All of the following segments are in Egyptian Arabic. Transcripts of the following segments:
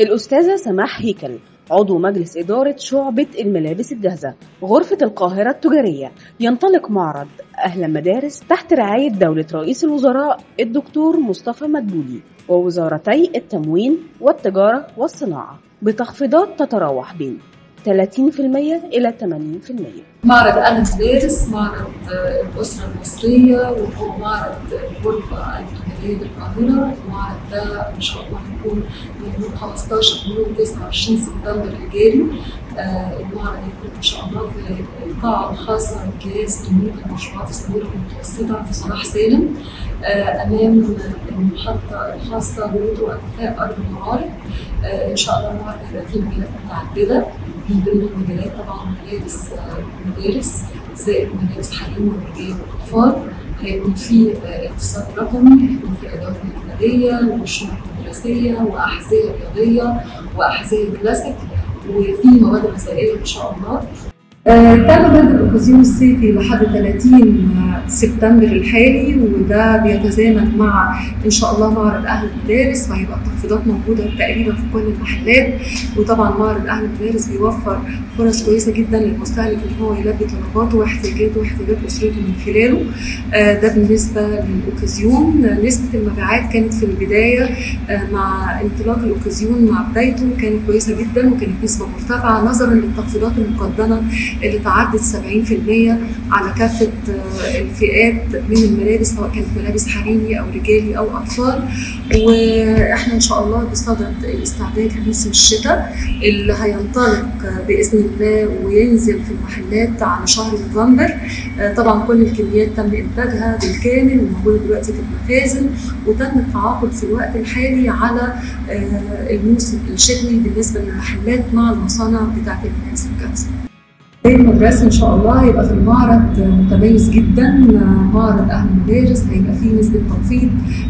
الأستاذة سماح هيكل عضو مجلس إدارة شعبة الملابس الجاهزة غرفة القاهرة التجارية ينطلق معرض أهل المدارس تحت رعاية دولة رئيس الوزراء الدكتور مصطفى مدبولي ووزارتي التموين والتجارة والصناعة بتخفيضات تتراوح بين 30% إلى 80% معرض أهل المدارس معرض الأسرة المصرية وهو معرض الغرفة التجارية بالقاهرة المعرض ده إن شاء الله هيكون من يوم 15 ليوم 29 سبتمبر الجاري آه المعرض هيكون إن شاء الله في القاعة الخاصة بجهاز تنمية المشروعات الصغيرة والمتوسطة في صلاح سالم آه أمام المحطة الخاصة بمترو أنفاق أرض المعارض آه إن شاء الله المعرض هيبقى فيه مجالات متعددة من ضمن المجالات طبعا ملابس المدارس زائد مدارس حريم والرجال والاطفال هيكون في اقتصاد رقمي هيكون في ادوات مكتبيه وشنط مدرسيه واحذيه رياضيه واحذيه كلاسيك وفي مواد غذائيه ان شاء الله تم بدء الاوكازيون الصيفي لحد 30 سبتمبر الحالي وده بيتزامن مع ان شاء الله معرض اهل المدارس وهيبقى التخفيضات موجوده تقريبا في كل المحلات وطبعا معرض اهل المدارس بيوفر فرص كويسه جدا للمستهلك ان هو يلبي طلباته واحتياجاته واحتياجات اسرته من خلاله ده بالنسبه للاوكازيون نسبه المبيعات كانت في البدايه مع انطلاق الاوكازيون مع بدايته كانت كويسه جدا وكانت نسبه مرتفعه نظرا للتخفيضات المقدمه اللي تعدت 70% على كافة الفئات من الملابس سواء كانت ملابس حريمي أو رجالي أو أطفال وإحنا إن شاء الله بصدد الاستعداد لموسم الشتاء اللي هينطلق بإذن الله وينزل في المحلات على شهر نوفمبر طبعا كل الكميات تم إنتاجها بالكامل وموجودة دلوقتي في المخازن وتم التعاقد في الوقت الحالي على الموسم الشتوي بالنسبة للمحلات مع المصانع بتاعت الملابس الجاهزة. المدرسة إن شاء الله هيبقى في المعرض متميز جدا معرض أهل المدارس هيبقى فيه نسبة تخفيض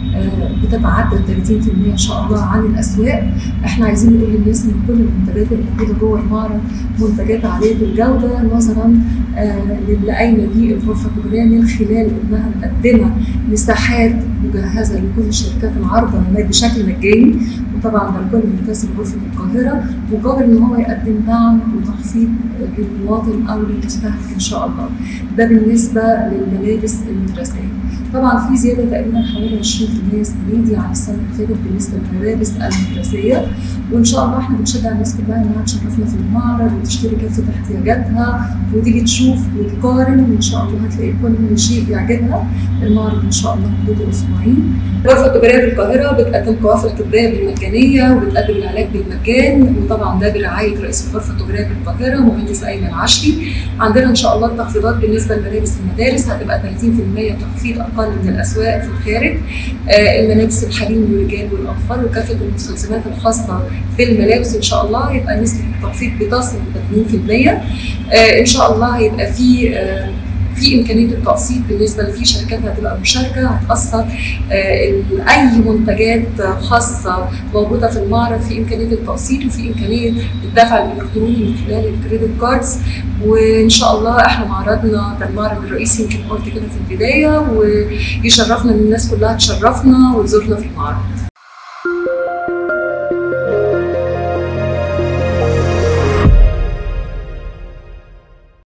بتتعدى 30% إن شاء الله عن الأسواق إحنا عايزين نقول للناس إن كل المنتجات اللي موجودة جوه المعرض منتجات عالية الجودة نظرا للي قايمة بيه الغرفة التجارية من خلال إنها مقدمة مساحات مجهزة لكل شركات العرض بشكل مجاني وطبعا ده الكل منتسب غرفة القاهرة مقابل إن هو يقدم دعم وتخفيض للمواطن أو للمستهلك إن شاء الله ده بالنسبة للملابس المدرسية طبعا في زيادة تقريبا حوالي 20% السنة دي عن السنة اللي فاتت بالنسبة للملابس المدرسية وإن شاء الله إحنا بنشجع الناس كلها إنها تشرفنا في المعرض وتشتري كافة احتياجاتها وتيجي تشوف وتقارن وإن شاء الله هتلاقي كل شيء يعجبها المعرض إن شاء الله مدته أسبوعين الغرفة التجارية بالقاهرة بتقدم قوافل طبية بالمجانية وبتقدم العلاج بالمجان وطبعا ده برعاية رئيس الغرفة التجارية بالقاهرة مهندس أيمن عشري عندنا إن شاء الله التخفيضات بالنسبة لملابس المدارس هتبقى 30% تخفيض أقل من الأسواق في الخارج آه الملابس الحريم للرجال والأطفال وكافة المستلزمات الخاصة بالملابس إن شاء الله يبقى نسبة التخفيض بتصل ل 80% آه إن شاء الله هيبقى في آه في امكانيه التقسيط بالنسبه لفي شركات هتبقى مشاركه هتاثر اي منتجات خاصه موجوده في المعرض في امكانيه التقسيط وفي امكانيه الدفع الالكتروني من خلال الكريدت كاردز وان شاء الله احنا معرضنا ده المعرض الرئيسي يمكن قلت كده في البدايه ويشرفنا ان الناس كلها تشرفنا وتزورنا في المعرض